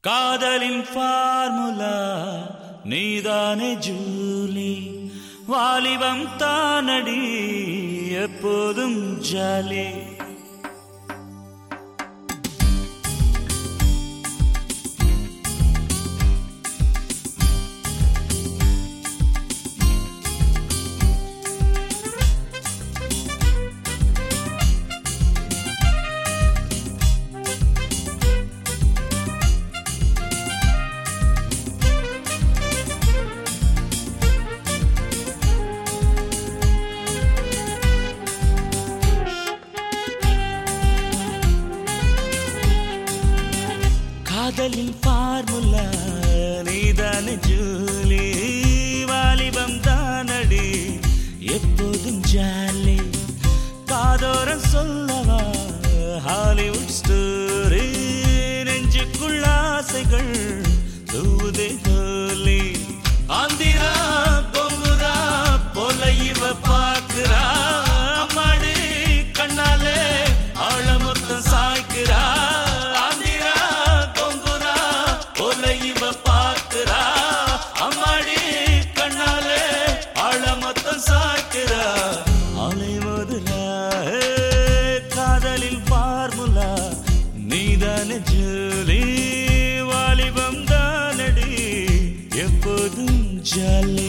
காதலின் ஃபார்முலா நீதானே ஜூலி வாலிபம் தானடி எப்போதும் ஜாலி காதலின் ஃபார்முலா நீதானே ஜூலி வாலிபம் தானடி எப்போதும் ஜாலி காதோரம் சொல்லவா ஹாலிவுட் ஸ்டோரி நெஞ்சுக்குள்ள ஆசைகள் தூதே ஹோலி ஆந்திரா பொங்குரா போல இவ பார்க்கிறா அம்மாடி கண்ணாலே ஆழ மொத்தம் சாய்க்கிறா ஆந்திரா பொங்குரா போல இவ பார்க்கிறா அம்மாடி கண்ணாலே ஆழ மொத்தம் சாய்க்கிறா அலை முதலா காதலில் பார்முலா நீதானே ஜோலி வாலிபம் தானடி எப்போதும் ஜாலி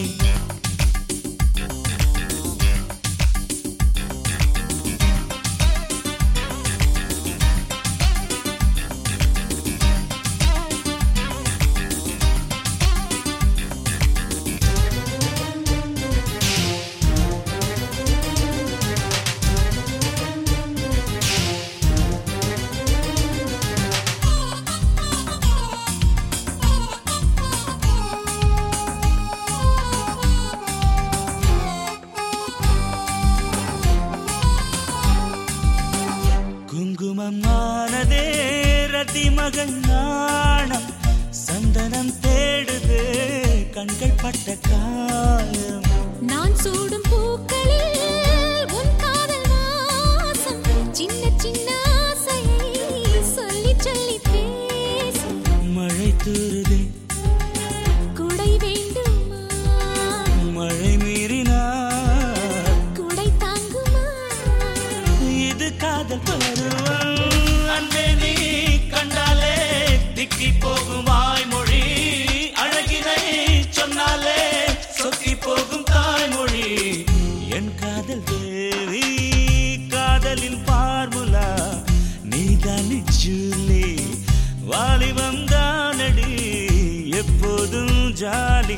குங்குமம் ஆனதே ரதி மகன் நாணம் சந்தனம் தேடுதே கண்கள் பட்ட காயம் நான் சூடும் பூக்களில் உன் காதல் வாசம் சின்ன சின்ன ஆசையை சொல்லி சொல்லி பேசும் மழை தூறுதே குடை வேண்டுமா மழை மீறினார் குடை தாங்குமா இது காதல் பருவம் அன்பே நீ கண்டாலே திக்கி போகும் வாய்மொழி அழகினை சொன்னாலே சொக்கி போகும் தாய்மொழி என் காதல் தேவி காதலின் பார்முலா நீதானே ஜூலி வாலிபம் தானடி எப்போதும் ஜாலி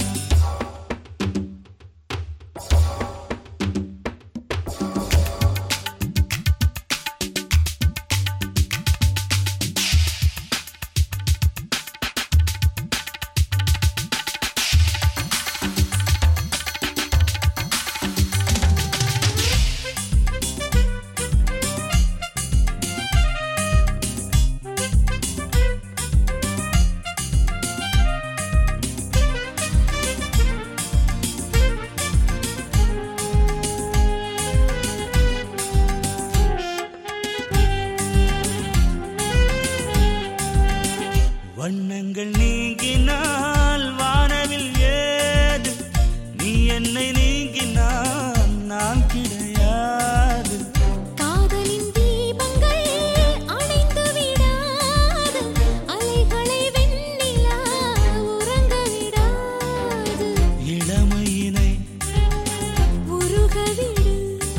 வண்ணங்கள் நீங்கினால் வானவில் ஏது நீ என்னை நீங்கினால் நான் கிடையாது காதலின் தீபங்கள் அணைந்து விடாது அலைகளை வெண்ணிலா உறங்க விடாது இளமையினை உருக விடு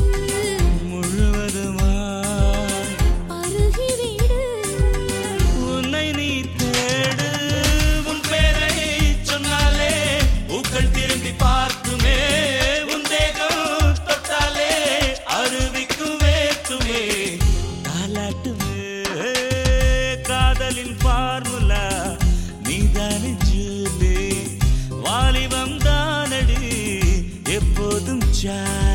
முழுவதுமாய் அருகி விடு உன்னை நீ தேடு உன் பேரை சொன்னாலே பூக்கள் திரும்பி பார்க்குமே உன் தேகம் தொட்டாலே அருவிக்கும் வேற்றுமே தாலாட்டுமே காதலின் பார்முலா நீதானே ஜூலி வாலிபம் தானடி எப்போதும் ஜா